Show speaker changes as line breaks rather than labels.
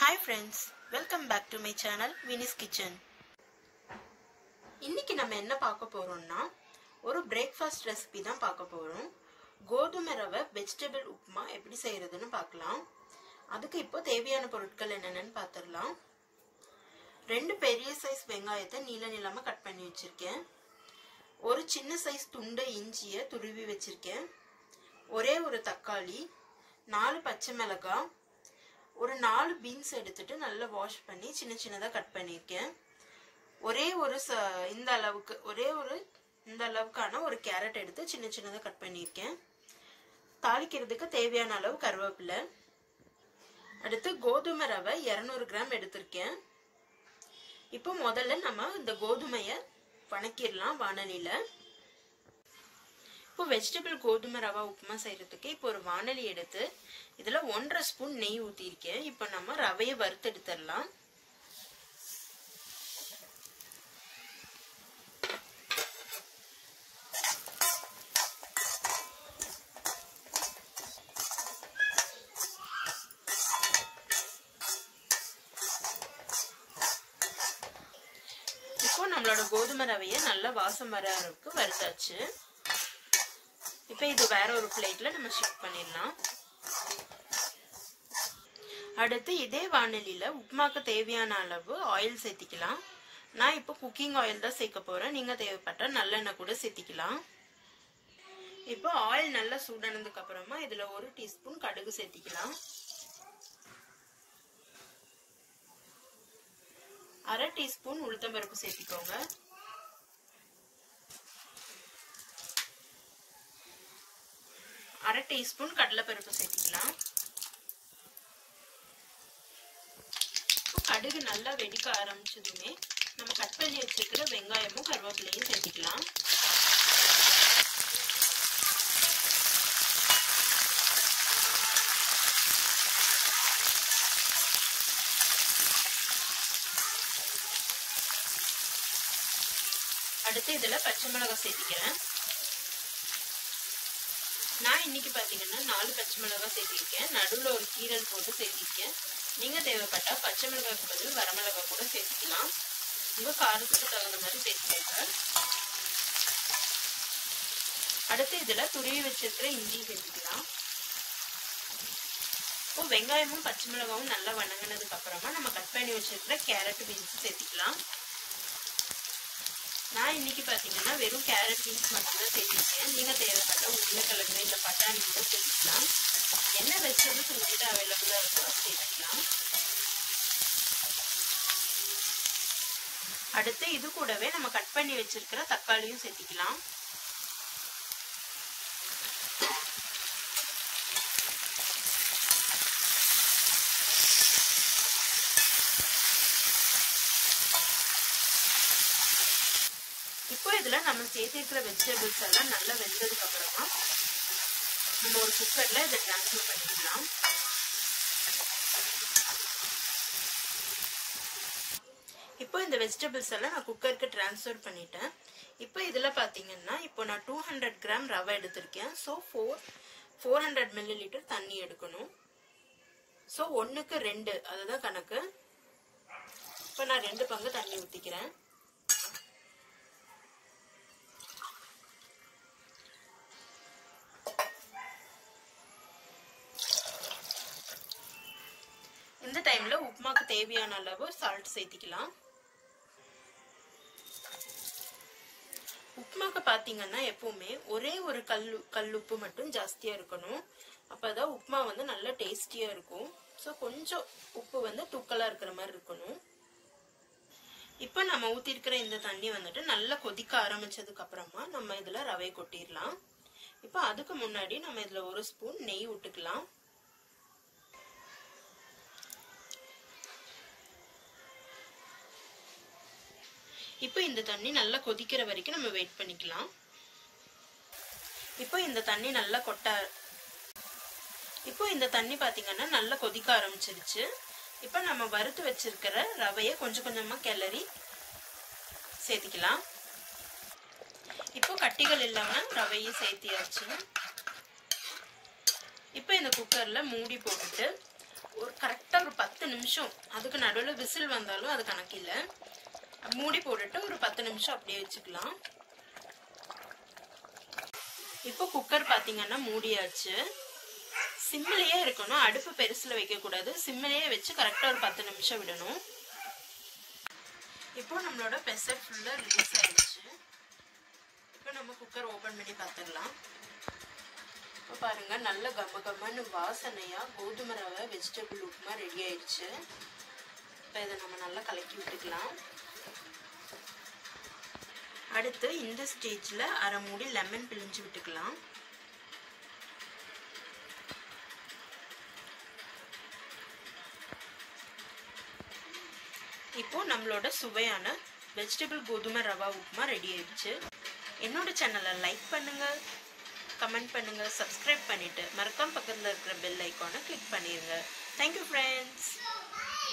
hi friends welcome back to my channel Vini's kitchen இன்னைக்கு நம்ம என்ன பார்க்க போறோம்னா ஒரு பிரேக்ஃபாஸ்ட் ரெசிபி தான் பார்க்க போறோம் கோதுமை ரவை வெஜிடபிள் உப்புமா எப்படி செய்யறதுன்னு பார்க்கலாம் அதுக்கு இப்போ தேவையான பொருட்கள் என்னென்னு பார்த்துடலாம் ரெண்டு பெரிய சைஸ் வெங்காயத்தை நீள நீளமா கட் பண்ணி வச்சிருக்கேன் ஒரு சின்ன சைஸ் துண்டை இஞ்சியை துருவி வச்சிருக்கேன் ஒரே ஒரு தக்காளி நாலு பச்சை மிளகாய் ஒரு நாலு பீன்ஸ் எடுத்துட்டு நல்லா வாஷ் பண்ணி சின்ன சின்னதாக கட் பண்ணியிருக்கேன் ஒரே ஒரு ச இந்த அளவுக்கு ஒரே ஒரு இந்த அளவுக்கான ஒரு கேரட் எடுத்து சின்ன சின்னதாக கட் பண்ணியிருக்கேன் தாளிக்கிறதுக்கு தேவையான அளவு கருவேப்பிலை அடுத்து கோதுமை ரவை இரநூறு கிராம் எடுத்திருக்கேன் இப்போ முதல்ல நம்ம இந்த கோதுமையை வணக்கிடலாம் வானலியில் இப்போ வெஜிடபிள் கோதுமை ரவா உப்புமா செய்யறதுக்கு இப்போ ஒரு வானலி எடுத்து இதில் ஒன்றரை ஸ்பூன் நெய் ஊற்றிருக்கேன் இப்போ நம்ம ரவையை வறுத்தெடுத்துடலாம் இப்போ நம்மளோட கோதுமை ரவையை நல்லா வாசம் வர அளவுக்கு வறுத்தாச்சு இப்போ இது வேற ஒரு பிளேட்ல நம்ம ஷிஃப்ட் பண்ணிடலாம் அடுத்து இதே வானலியில் உப்புமாக்கு தேவையான அளவு ஆயில் சேர்த்திக்கலாம் நான் இப்போ குக்கிங் ஆயில் தான் சேர்க்க போகிறேன் நீங்கள் தேவைப்பட்டால் நல்லெண்ணெய் கூட சேர்த்திக்கலாம் இப்போ ஆயில் நல்லா சூடானதுக்கு அப்புறமா இதில் ஒரு டீஸ்பூன் கடுகு சேர்த்திக்கலாம் அரை டீஸ்பூன் உளுத்தம்பருப்பு சேர்த்திக்கோங்க அரை டீஸ்பூன் கடலைப்பருப்பு சேர்த்திக்கலாம் கடுகு நல்லா வெடிக்க ஆரம்பிச்சதுமே நம்ம கட் பண்ணி வச்சிருக்கிற வெங்காயமும் கருவேப்பிலையும் சேர்த்திக்கலாம் அடுத்து இதில் பச்சை மிளகாய் சேர்த்திக்கிறேன் நான் இன்னைக்கு பார்த்தீங்கன்னா நாலு பச்சை மிளகாய் சேர்த்திருக்கேன் நடுவில் ஒரு கீரல் போட்டு சேர்த்திருக்கேன் நீங்கள் தேவைப்பட்டால் பச்சை மிளகாய்க்கு பதில் வரமிளகாய் கூட சேர்த்துக்கலாம் உங்கள் காரத்துக்கு தகுந்த மாதிரி சேர்த்துக்கோங்க அடுத்து இதில் துருவி வச்சிருக்கிற இஞ்சி சேர்த்துக்கலாம் இப்போ வெங்காயமும் பச்சை மிளகாவும் நல்லா வணங்கினதுக்கு அப்புறமா நம்ம கட் பண்ணி வச்சிருக்கிற கேரட் பீன்ஸ் சேர்த்துக்கலாம் நான் இன்னைக்கு பார்த்தீங்கன்னா வெறும் கேரட் பீன்ஸ் மட்டும்தான் சேர்த்திருக்கேன் நீங்கள் தேவைப்பட்ட உருளைக்கிழங்கு இல்லை பட்டாணி கூட சேர்த்துக்கலாம் என்ன வெஜிடபிள்ஸ் உங்ககிட்ட அவைலபிளாக இருக்கோ சேர்த்துக்கலாம் அடுத்து இது கூடவே நம்ம கட் பண்ணி வச்சிருக்கிற தக்காளியும் சேர்த்திக்கலாம் இப்போ இதுல நம்ம சேர்த்திருக்கிற வெஜிடபிள்ஸ் எல்லாம் நல்லா வெந்ததுக்கு அப்புறமா நம்ம ஒரு குக்கர்ல இதை டிரான்ஸ்ஃபர் பண்ணிக்கலாம் இப்போ இந்த வெஜிடபிள்ஸ் எல்லாம் நான் குக்கருக்கு டிரான்ஸ்ஃபர் பண்ணிட்டேன் இப்போ இதில் பார்த்தீங்கன்னா இப்போ நான் டூ ஹண்ட்ரட் கிராம் ரவை எடுத்திருக்கேன் so four four hundred milli litre தண்ணி எடுக்கணும் ஸோ ஒன்றுக்கு ரெண்டு அதுதான் கணக்கு இப்போ நான் ரெண்டு பங்கு தண்ணி ஊற்றிக்கிறேன் இந்த டைம்ல உப்புமாக்கு தேவையான அளவு சால்ட் சேர்த்திக்கலாம் உப்புமாக்கு பார்த்தீங்கன்னா எப்பவுமே ஒரே ஒரு கல் கல்லுப்பு மட்டும் ஜாஸ்தியா இருக்கணும் அப்பதான் உப்புமா வந்து நல்லா டேஸ்டியா இருக்கும் ஸோ கொஞ்சம் உப்பு வந்து தூக்கலா இருக்கிற மாதிரி இருக்கணும் இப்போ நம்ம ஊற்றிருக்கிற இந்த தண்ணி வந்துட்டு நல்லா கொதிக்க ஆரம்பிச்சதுக்கு அப்புறமா நம்ம இதுல ரவை கொட்டிடலாம் இப்போ அதுக்கு முன்னாடி நம்ம இதுல ஒரு ஸ்பூன் நெய் விட்டுக்கலாம் இப்போ இந்த தண்ணி நல்லா கொதிக்கிற வரைக்கும் நம்ம வெயிட் பண்ணிக்கலாம் இப்போ இந்த தண்ணி நல்லா கொட்ட இப்போ இந்த தண்ணி பார்த்தீங்கன்னா நல்லா கொதிக்க ஆரம்பிச்சிருச்சு இப்போ நம்ம வறுத்து வச்சிருக்கிற ரவையை கொஞ்சம் கொஞ்சமாக கிளறி சேர்த்திக்கலாம் இப்போ கட்டிகள் இல்லாமல் ரவையை சேர்த்தியாச்சு இப்போ இந்த குக்கரில் மூடி போட்டுட்டு ஒரு கரெக்டாக ஒரு பத்து பத்து நிமிஷம் அதுக்கு நடுவில் விசில் வந்தாலும் அது கணக்கில்லை மூடி போட்டுட்டு ஒரு பத்து நிமிஷம் அப்படியே வச்சுக்கலாம் இப்போ குக்கர் பார்த்தீங்கன்னா மூடியாச்சு சிம்மிலேயே இருக்கணும் அடுப்பு பெருசில் வைக்கக்கூடாது சிம்மிலேயே வச்சு கரெக்டாக ஒரு பத்து நிமிஷம் விடணும் இப்போ நம்மளோட பெசர் ஃபுல்லாக ரிலீஸ் ஆயிடுச்சு இப்போ நம்ம குக்கர் ஓப்பன் பண்ணி பார்த்துடலாம் இப்போ பாருங்க நல்ல கம்ம கம்மன்னு வாசனையாக கோதுமை ரவை வெஜிடபிள் உப்புமா ரெடி ஆயிடுச்சு இப்போ இதை நம்ம நல்லா கலக்கி விட்டுக்கலாம் அடுத்து இந்த ஸ்டேஜில் அரை மூடி லெமன் பிழிஞ்சு விட்டுக்கலாம் இப்போ நம்மளோட சுவையான வெஜிடபிள் கோதுமை ரவா உப்புமா ரெடி ஆயிடுச்சு என்னோட சேனலை லைக் பண்ணுங்க கமெண்ட் பண்ணுங்க சப்ஸ்கிரைப் பண்ணிட்டு மறக்காம பக்கத்தில் இருக்கிற பெல் ஐக்கானை கிளிக் பண்ணிடுங்க தேங்க்யூ ஃப்ரெண்ட்ஸ்